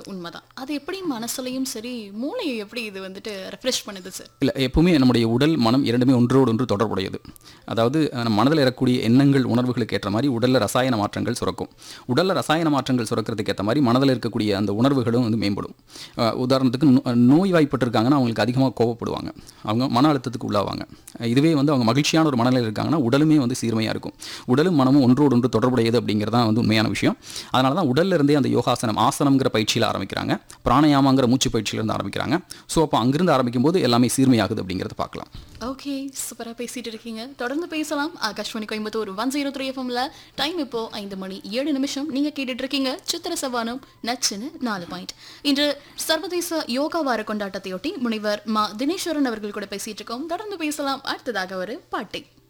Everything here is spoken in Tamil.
உண்மைதான் அது எப்படி மனசுலையும் சரி மூளையை எப்படி இது வந்துட்டு ரெஃப்ரெஷ் பண்ணுது சார் இல்லை எப்பவுமே நம்முடைய உடல் மனம் இரண்டுமே ஒன்றோடு ஒன்று தொடர்புடையது அதாவது அஹ், நம்ம மனதில் இருக்கக்கூடிய எண்ணங்கள் உணர்வுகளுக்கு ஏற்ற மாதிரி உடலில் ரசாயன மாற்றங்கள் சுரக்கும் உடலில் ரசாயன மாற்றங்கள் சுரக்கிறதுக்கு ஏற்ற மாதிரி மனதில் இருக்கக்கூடிய அந்த உணர்வுகளும் வந்து மேம்படும் அஹ், உதாரணத்துக்கு நோ- நோய் வாய்ப்பட்டிருக்காங்கன்னா அவங்களுக்கு அதிகமாக கோவப்படுவாங்க அவங்க மன அழுத்தத்துக்கு உள்ளாவாங்க அஹ், இதுவே வந்து அவங்க மகிழ்ச்சியான ஒரு மனநிலையில் இருக்காங்கன்னா உடலுமே வந்து சீர்மையாக இருக்கும் உடலும் மனமும் ஒன்றோடு ஒன்று தொடர்புடையது அப்படிங்கிறது தான் வந்து உண்மையான விஷயம் அதனால தான் உடல்ல இருந்தே அந்த யோகாசனம் ஆசனம்ங்கிற பயிற்சியில் ஆரம்பிக்கிறாங்க பிராணயாமாங்கிற மூச்சு பயிற்சியிலேருந்து ஆரம்பிக்கிறாங்க ஸோ அப்போ அங்கிருந்து ஆரம்பிக்கும் போது எல்லாமே சீர்மையாகுது அப்படிங்கிறத பார்க்கலாம் ஓகே சூப்பராக பேசிட்டு இருக்கீங்க தொடர்ந்து பேசலாம் Akashvani Coimbatore one zero three எஃப்எம்ல டைம் இப்போ ஐந்து மணி ஏழு நிமிஷம் நீங்க கேட்டுட்டு இருக்கீங்க சித்திர சவானம் நச்சுன்னு நாலு பாயிண்ட் இன்று சர்வதேச யோகா வார கொண்டாட்டத்தையொட்டி முனைவர் மா தினேஸ்வரன் அவர்கள் கூட பேசிட்டு இருக்கோம் தொடர்ந்து பேசலாம் அடுத்ததாக ஒரு பாட்டு